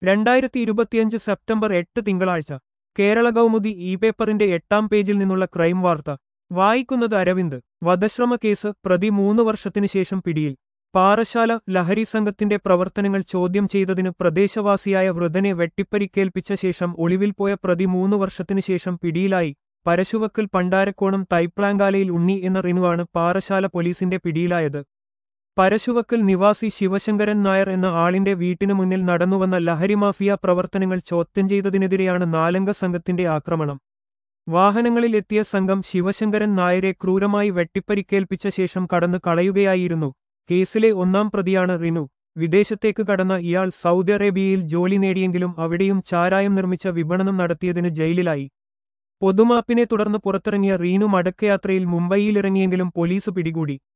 രണ്ടായിരത്തി ഇരുപത്തിയഞ്ച് സെപ്റ്റംബർ എട്ട് തിങ്കളാഴ്ച കേരള കൗമുദി ഇ പേപ്പറിന്റെ എട്ടാം പേജിൽ നിന്നുള്ള ക്രൈം വാർത്ത വായിക്കുന്നത് അരവിന്ദ് വധശ്രമ കേസ് പ്രതി മൂന്ന് വർഷത്തിനു ശേഷം പിടിയിൽ പാറശാല ലഹരി സംഘത്തിന്റെ പ്രവർത്തനങ്ങൾ ചോദ്യം ചെയ്തതിന് പ്രദേശവാസിയായ വൃതനെ വെട്ടിപ്പരിക്കേൽപ്പിച്ച ശേഷം ഒളിവിൽ പോയ പ്രതി മൂന്ന് വർഷത്തിനു ശേഷം പിടിയിലായി പരശുവക്കൽ പണ്ടാരക്കോണം തൈപ്ലാങ്കാലയിൽ ഉണ്ണി എന്ന റിനുവാണ് പാറശാല പോലീസിന്റെ പിടിയിലായത് പരശുവക്കൽ നിവാസി ശിവശങ്കരൻ നായർ എന്ന ആളിന്റെ വീട്ടിനു മുന്നിൽ നടന്നുവന്ന ലഹരി മാഫിയ പ്രവർത്തനങ്ങൾ ചോദ്യം ചെയ്തതിനെതിരെയാണ് നാലംഗ സംഘത്തിന്റെ ആക്രമണം വാഹനങ്ങളിൽ എത്തിയ സംഘം ശിവശങ്കരൻ നായരെ ക്രൂരമായി വെട്ടിപ്പരിക്കേൽപ്പിച്ച ശേഷം കടന്നു കളയുകയായിരുന്നു കേസിലെ ഒന്നാം പ്രതിയാണ് റിനു വിദേശത്തേക്ക് കടന്ന ഇയാൾ സൗദി അറേബ്യയിൽ ജോലി നേടിയെങ്കിലും അവിടെയും ചാരായം നിർമ്മിച്ച വിപണനം നടത്തിയതിന് ജയിലിലായി പൊതുമാപ്പിനെ തുടർന്ന് പുറത്തിറങ്ങിയ റീനു മടക്കയാത്രയിൽ മുംബൈയിലിറങ്ങിയെങ്കിലും പോലീസ് പിടികൂടി